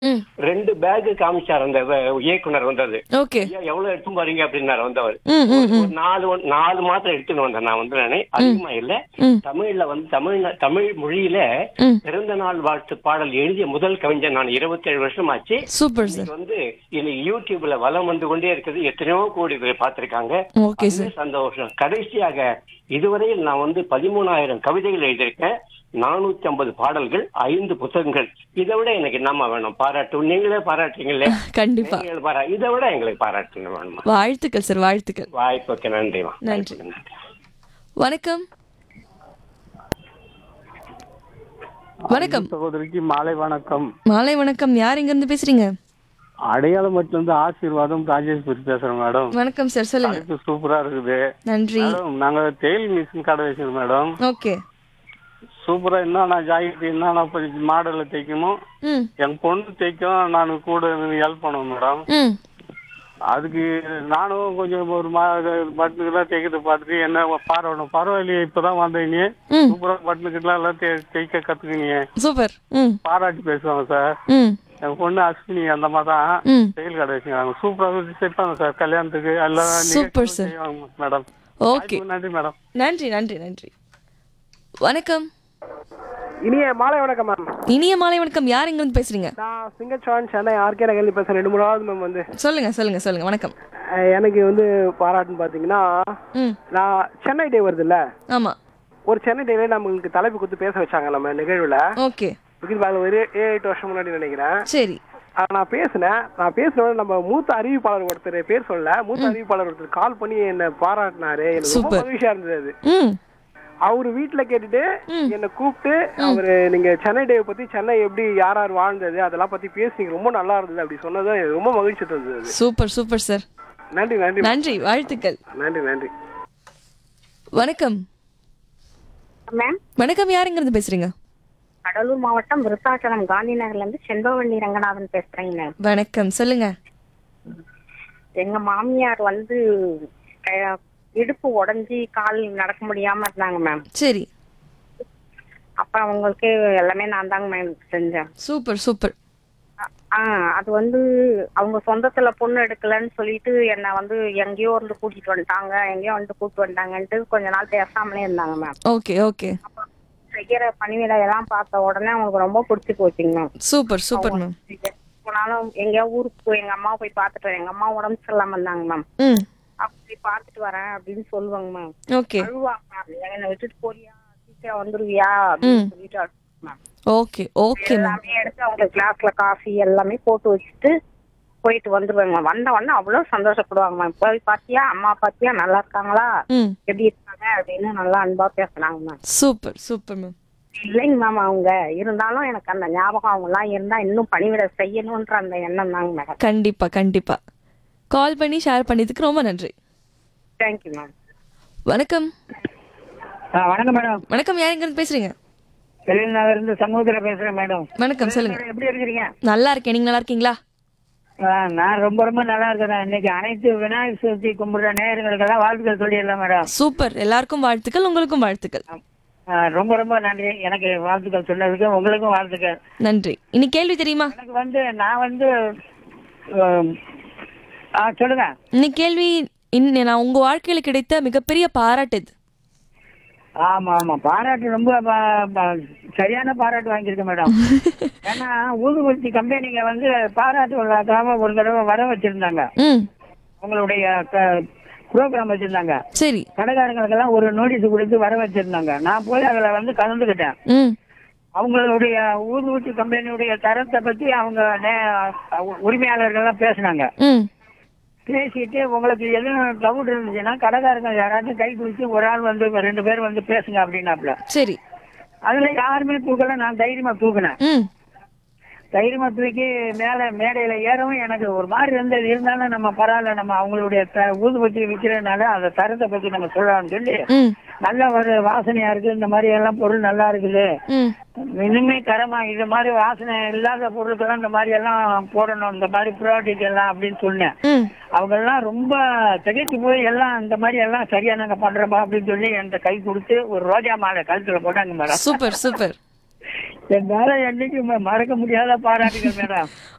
ம் ரெண்டு பேக் காமிச்சார் அந்த வ- இயக்குனர் வந்தது ஓகே ஐயா எவ்வளவு எடுத்து பாருங்க அப்படின்னாரு வந்தவர் ம் ம் ம் ஒரு நாலு ஒன்- நாலு மாத்திரம் எடுத்துன்னு வந்தேன் நான் வந்து நானே அதிகமா இல்ல ம். தமிழ்ல வந்து தமிழ் தமிழ் மொழியில ம். பிறந்த நாள் வாழ்த்து பாடல் எழுதிய முதல் கவிஞர் நான் 27 வருஷம் ஆச்சு சூப்பர் சார் இன்னைக்கு வந்து இன்னைக்கு யூடியூப்ல வலம் வந்து கொண்டே இருக்குது எத்தனையோ கோடி பேர் பார்த்திருக்காங்க ஓகே அதுவே சார் சந்தோஷம் கடைசியாக இதுவரையில் நான் வந்து பதிமூணாயிரம் கவிதைகள் எழுதியிருக்கேன் நானூத்தி ஐம்பது பாடல்கள் ஐந்து புத்தகங்கள் இதை விட எனக்கு என்னம்மா வேணும் பாராட்டு நீங்களே பாராட்டுறீங்களே கண்டிப்பா நீங்கள் பாரா இதை விட எங்களுக்கு பாராட்டுங்க வேணுமா வாழ்த்துக்கள் சார் வாழ்த்துக்கள் வாய்ப்புக்கு நன்றிமா நன்றி. வாய்ப்புக்கு நன்றி வணக்கம் வணக்கம் சகோதரிக்கு மாலை வணக்கம் மாலை வணக்கம் யார் இங்க இருந்து பேசுறீங்க அடையாளமட்டில இருந்து ஆசீர்வாதம் ராஜேஸ்வரி பேசுறேன் மேடம் வணக்கம் சார் சொல்லுங்க தலைப்பு சூப்பரா இருக்குது நன்றி மேடம் நாங்க தேயில் மிஷின் கடை வச்சிருக்கோம் மேடம் ஓகே சூப்பரா என்னென்ன ஜாக்கெட் என்னென்ன மாடல்ல தைக்கணும் ம் என் பொண்ணு தைக்கும் நான் கூட ஹெல்ப் பண்ணுவேன் மேடம் ம் அதுக்கு நானும் கொஞ்சம் ஒரு மா பட்டனுக்கெல்லாம் தைக்கிறது பார்த்துட்டு என்ன பரவாயில்ல பரவாயில்லையே இப்பதான் வந்தீங்க ம் சூப்பரா பட்டனுக்கெல்லாம் எல்லாம் தை- தைக்க கத்துக்கினீங்க சூப்பர் ம் பாராட்டி பேசுவாங்க சார் ம் என் பொண்ணு அஸ்வினி அந்த மாதிரி தான் ம் செயல் கடை வச்சுக்கிறாங்க சூப்பராக தைப்பாங்க சார் கல்யாணத்துக்கு எல்லாம் Super, நிகழ்ச்சிகளும் sir. செய்வாங்க மேடம் ஓகே வாய்ப்புக்கு நன்றி மேடம் நன்றி நன்றி நன்றி வணக்கம் இனிய மாலை வணக்கம் மேம் இனிய மாலை வணக்கம் யார் இங்க இருந்து பேசுறீங்க நான் சிங்கச்சவான் சென்னை ஆர்கே நகர்ல பேசுறேன் ரெண்டு மூணாவது மேம் வந்து சொல்லுங்க சொல்லுங்க சொல்லுங்க வணக்கம் அஹ், எனக்கு வந்து பாராட்டுன்னு பார்த்தீங்கன்னா ம் நான் சென்னை டே வருதுல்ல ஆமா ஒரு சென்னை டேல நம்மளுக்கு தலைப்பு கொடுத்து பேச வச்சாங்க நம்ம நிகழ்வுல ஓகே இது அது ஒரு ஏழு எட்டு வருஷம் முன்னாடி நினைக்கிறேன் சரி ஆனா, நான் பேசினேன் நான் பேசுனோட நம்ம மூத்த அறிவிப்பாளர் ஒருத்தர் பேர் சொல்லல மூத்த அறிவிப்பாளர் ஒருத்தர் கால் பண்ணி என்ன பாராட்டினாரு எனக்கு ரொம்ப Super. மகிழ்ச்சியா இருந்தது அது ம் அவரு வீட்டுல கேட்டுட்டு என்ன கூப்பிட்டு அவரு நீங்க சென்னை டே பத்தி சென்னை எப்படி யார் யார் வாழ்ந்தது அதெல்லாம் பத்தி பேசுனீங்க ரொம்ப நல்லா இருந்தது அப்படி சொன்னது எனக்கு ரொம்ப மகிழ்ச்சி தந்தது அது. சூப்பர் சூப்பர் சார் நன்றி நன்றி நன்றி வாழ்த்துக்கள் நன்றி நன்றி வணக்கம் மேம் வணக்கம் யார் இங்க இருந்து பேசுறீங்க கடலூர் மாவட்டம் விருத்தாச்சலம் காந்தி நகர்ல இருந்து செண்பவள்ளி ரங்கநாதன் பேசுறேங்க மேம் வணக்கம் சொல்லுங்க எங்க மாமியார் வந்து அஹ், இடுப்பு உடைஞ்சி கால் நடக்க முடியாம இருந்தாங்க மேம் சரி அப்ப அவங்களுக்கு எல்லாமே நான் தாங்க மேம் செஞ்சேன் சூப்பர் சூப்பர் ஆ அது வந்து அவங்க சொந்தத்துல பொண்ணு எடுக்கலன்னு சொல்லிட்டு என்னை வந்து எங்கேயோ வந்து கூட்டிட்டு வந்துட்டாங்க எங்கேயோ வந்து கூட்டிட்டு வந்துட்டாங்கன்ட்டு கொஞ்ச நாள் பேசாமலே இருந்தாங்க மேம் ஓகே ஓகே செய்யற பணிவிடை எல்லாம் பார்த்த உடனே அவங்களுக்கு ரொம்ப பிடிச்சி போச்சுங்க மேம் சூப்பர் சூப்பர் மேம் போனாலும் எங்கேயோ ஊருக்கு போய் எங்க அம்மா போய் பார்த்துட்டு வரேன். எங்க அம்மா உடம்பு சரியில்லாம இருந்தாங்க மேம் ம் அப்படி பார்த்துட்டு வரேன் அப்படின்னு சொல்லுவாங்க மேம் ஓகே அழுவாங்க மேம் என்னை விட்டுட்டு போறியா சீக்கிரம் வந்துருவியா அப்படின்னு சொல்லிட்டு அழுவாங்க மேம் ஓகே ஓகே மேம் எல்லாமே எடுத்து அவங்களுக்கு கிளாஸ்ல காஃபி எல்லாமே போட்டு வச்சுட்டு போயிட்டு வந்துருவாங்க மேம் வந்த உடனே அவ்வளவு சந்தோஷப்படுவாங்க மேம் போய் பாத்தியா அம்மா பாத்தியா நல்லா இருக்காங்களா ம் எப்படி இருக்காங்க அப்படின்னு நல்லா அன்பா பேசுனாங்க மேம் சூப்பர் சூப்பர் மேம் இல்லைங்க மேம் அவங்க இருந்தாலும் எனக்கு அந்த ஞாபகம் அவங்க எல்லாம் இருந்தா இன்னும் பணிவிட செய்யணும்ன்ற அந்த எண்ணம் தாங்க மேடம் கண்டிப்பா கண்டிப்பா கால் பண்ணி ஷேர் பண்ணதுக்கு ரொம்ப நன்றி தேங்க்யூ மேம் வணக்கம் வணக்கம் மேடம் வணக்கம் யார் இங்க இருந்து பேசுறீங்க வெளிநகர் இருந்து சமூகத்தில் பேசுறேன் மேடம் வணக்கம் சொல்லுங்க எப்படி இருக்கிறீங்க நல்லா இருக்கேன் நீங்க நல்லா இருக்கீங்களா ஆ, நான் ரொம்ப ரொம்ப நல்லா இருக்கிறேன் இன்னைக்கு அனைத்து விநாயகர் சதுர்த்தி கும்பிடுற நேயர்களுக்கெல்லாம் வாழ்த்துக்கள் சொல்லிடலாம் மேடம் சூப்பர் எல்லாருக்கும் வாழ்த்துக்கள் உங்களுக்கும் வாழ்த்துக்கள் ஆ, ரொம்ப ரொம்ப நன்றி எனக்கு வாழ்த்துக்கள் சொன்னதுக்கு உங்களுக்கும் வாழ்த்துக்கள் நன்றி இனி கேள்வி தெரியுமா எனக்கு வந்து நான் வந்து ஆம், ஆ சொல்லுங்க இன்னைக்கு கேள்வி இன்ன நான் உங்க வாழ்க்கையில கிடைத்த மிகப்பெரிய பாராட்டு இது ஆமா ஆமா பாராட்டு ரொம்ப ப- ப- சரியான பாராட்டு வாங்கியிருக்கேன் மேடம் ஏன்னா ஊதுபத்தி கம்பெனிங்க வந்து பாராட்டு விழாக்காக ஒரு தடவை வர வச்சிருந்தாங்க ம் உங்களுடைய ப்ரோக்ராம் வச்சிருந்தாங்க சரி கடைக்காரங்களுக்கெல்லாம் ஒரு நோட்டீஸ் கொடுத்து வர வச்சிருந்தாங்க நான் போய் அதுல வந்து கலந்துக்கிட்டேன் ம் அவங்களுடைய ஊதுபத்தி கம்பெனியுடைய தரத்தை பத்தி அவங்க நே- உரிமையாளர்கள்லாம் பேசினாங்க ம் பேசிட்டு உங்களுக்கு எதுவும் டவுட் இருந்துச்சுன்னா கடைக்காரங்க யாராச்சும் கை குடிச்சு ஒரு ஆள் வந்து ரெண்டு பேர் வந்து பேசுங்க அப்படின்னாப்ல சரி அதுல யாருமே தூக்கல நான் தைரியமா தூக்குனேன் ம் தைரியமா தூக்கி மேல மேடையில ஏறவும் எனக்கு ஒரு மாதிரி இருந்தது இருந்தாலும் நம்ம பரவாயில்ல நம்ம அவங்களுடைய த- ஊதுபத்தி விற்கிறதுனால அந்த தரத்தை பத்தி நம்ம சொல்லலாம்னு சொல்லி ம் நல்ல ஒரு வாசனையா இருக்கு இந்த மாதிரி எல்லாம் பொருள் நல்லா இருக்குது ம் இனிமே தரமா இது மாதிரி வாசனை இல்லாத பொருட்கள்லாம் இந்த மாதிரி எல்லாம் போடணும் இந்த மாதிரி ப்ராடக்ட் எல்லாம் அப்படின்னு சொன்னேன் ம் அவங்க எல்லாம் ரொம்ப திகைச்சு போய் எல்லாம் இந்த மாதிரி எல்லாம் சரியா நாங்க பண்றோமா அப்படின்னு சொல்லி என்கிட்ட கை கொடுத்து ஒரு ரோஜா மாலை கழுத்துல போட்டாங்க மேடம் சூப்பர் சூப்பர் என்னால என்னைக்கு ம- மறக்க முடியாத பாராட்டுகள் மேடம்